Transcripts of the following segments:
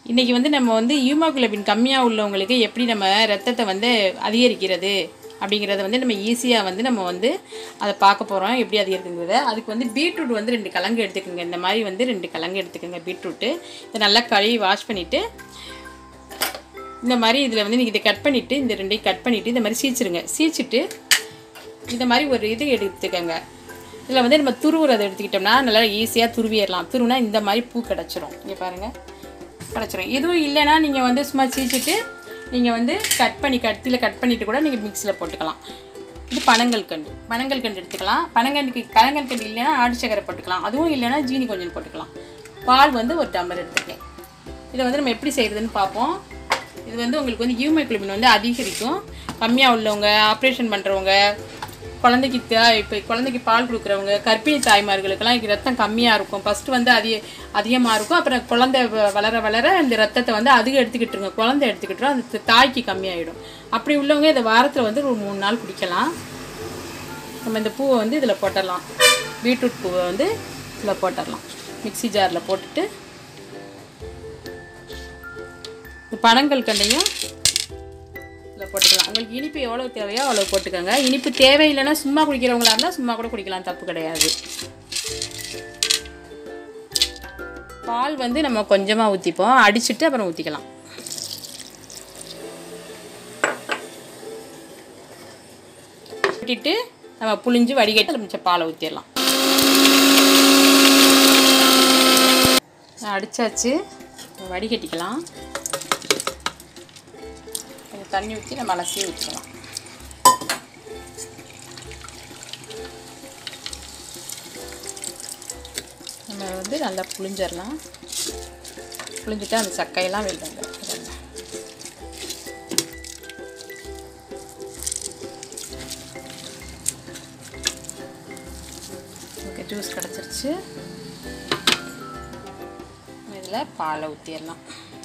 இன்றைக்கி வந்து நம்ம வந்து ஹீமோகுளோபின் கம்மியாக உள்ளவங்களுக்கு எப்படி நம்ம ரத்தத்தை வந்து அதிகரிக்கிறது அப்படிங்கிறத வந்து நம்ம ஈஸியாக வந்து நம்ம வந்து அதை பார்க்க போகிறோம் எப்படி அதிகரிக்குங்கிறத அதுக்கு வந்து பீட்ரூட் வந்து ரெண்டு கலங்கு எடுத்துக்கோங்க இந்த மாதிரி வந்து ரெண்டு கலங்கு எடுத்துக்கோங்க பீட்ரூட்டு இதை நல்லா கழுவி வாஷ் பண்ணிவிட்டு இந்த மாதிரி இதில் வந்து நீங்கள் இதை கட் பண்ணிவிட்டு இந்த ரெண்டையும் கட் பண்ணிவிட்டு இந்த மாதிரி சீச்சிருங்க சீச்சிட்டு இந்த மாதிரி ஒரு இது எடுத்துக்கோங்க இதில் வந்து நம்ம துருவுறதை எடுத்துக்கிட்டோம்னா நல்லா ஈஸியாக துருவிடலாம் துருவினா இந்த மாதிரி பூ கிடச்சிரும் இங்கே பாருங்கள் கிடச்சிரும் எதுவும் இல்லைன்னா நீங்கள் வந்து சும்மா சீச்சிட்டு நீங்கள் வந்து கட் பண்ணி கத்தியில் கட் பண்ணிவிட்டு கூட நீங்கள் மிக்ஸியில் போட்டுக்கலாம் இது பனங்கள் கண்டு பனங்கள் கண்டு எடுத்துக்கலாம் பனங்கண்டுக்கு பனங்கள் கண்டு இல்லைன்னா ஆடு சக்கரை போட்டுக்கலாம் அதுவும் இல்லைன்னா ஜீனி கொஞ்சம் போட்டுக்கலாம் பால் வந்து ஒரு டம்ளர் எடுத்துக்கேன் இதை வந்து நம்ம எப்படி செய்கிறதுன்னு பார்ப்போம் இது வந்து உங்களுக்கு வந்து ஹியூமோகுளோபின் வந்து அதிகரிக்கும் கம்மியாக உள்ளவங்க ஆப்ரேஷன் பண்ணுறவங்க குழந்தைக்கு தே இப்போ குழந்தைக்கு பால் கொடுக்குறவங்க கர்ப்பிணி தாய்மார்களுக்கெல்லாம் இது ரத்தம் கம்மியாக இருக்கும் ஃபஸ்ட்டு வந்து அதிக அதிகமாக இருக்கும் அப்புறம் குழந்தை வ- வளர வளர இந்த ரத்தத்தை வந்து அதிகம் எடுத்துக்கிட்டுருங்க குழந்தை எடுத்துக்கிட்டுரும் அது தாய்க்கு கம்மியாயிடும் அப்படி உள்ளவங்க இதை வாரத்தில் வந்து ஒரு மூணு நாள் குடிக்கலாம் நம்ம இந்த பூவை வந்து இதில் போட்டுடலாம் பீட்ரூட் பூவை வந்து இதில் போட்டுடலாம் மிக்ஸி ஜாரில் போட்டுட்டு இந்த பனங்கள் கண்டையும் இதில் போட்டுக்கலாம் உங்களுக்கு இனிப்பு எவ்வளோ தேவையோ அவ்வளோ போட்டுக்கோங்க இனிப்பு தேவையில்லைன்னா சும்மா குடிக்கிறவங்களா இருந்தால் சும்மா கூட குடிக்கலாம் தப்பு கிடையாது பால் வந்து நம்ம கொஞ்சமாக ஊற்றிப்போம் அடிச்சுட்டு அப்புறம் ஊற்றிக்கலாம் ஊற்றிட்டு நம்ம புளிஞ்சு வடிகட்டி அதில் மிச்சம் பாலை ஊற்றிடலாம் அடிச்சாச்சு வடிகட்டிக்கலாம் கொஞ்சம் தண்ணி ஊற்றி நம்ம அலசி ஊற்றிக்கலாம் நம்ம வந்து நல்லா புளிஞ்சிடலாம் புளிஞ்சிட்டு அந்த சக்கையெல்லாம் வெளில வந்துடும் ஓகே ஜூஸ் கிடச்சிருச்சு இதில் பாலை ஊற்றிடலாம்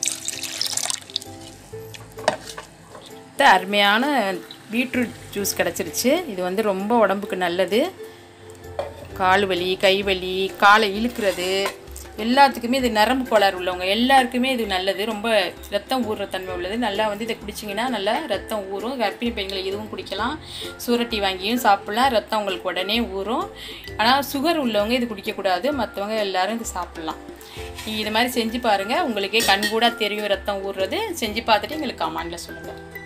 அடுத்து அருமையான பீட்ரூட் ஜூஸ் கிடச்சிருச்சு இது வந்து ரொம்ப உடம்புக்கு நல்லது கால் வலி கை வலி காலை இழுக்கிறது எல்லாத்துக்குமே இது நரம்பு கோளாறு உள்ளவங்க எல்லாருக்குமே இது நல்லது ரொம்ப ரத்தம் ஊறுற தன்மை உள்ளது நல்லா வந்து இதை குடிச்சிங்கன்னா நல்லா ரத்தம் ஊறும் கர்ப்பிணி பெண்கள் இதுவும் குடிக்கலாம் சூரட்டி வாங்கியும் சாப்பிட்லாம் ரத்தம் உங்களுக்கு உடனே ஊறும் ஆனால் சுகர் உள்ளவங்க இது குடிக்கக்கூடாது மற்றவங்க எல்லாரும் இது சாப்பிட்லாம் நீங்கள் இது மாதிரி செஞ்சு பாருங்கள் உங்களுக்கே கண்கூடாக தெரியும் ரத்தம் ஊறுறது செஞ்சு பார்த்துட்டு எங்களுக்கு கமெண்டில் சொல்லுங்கள்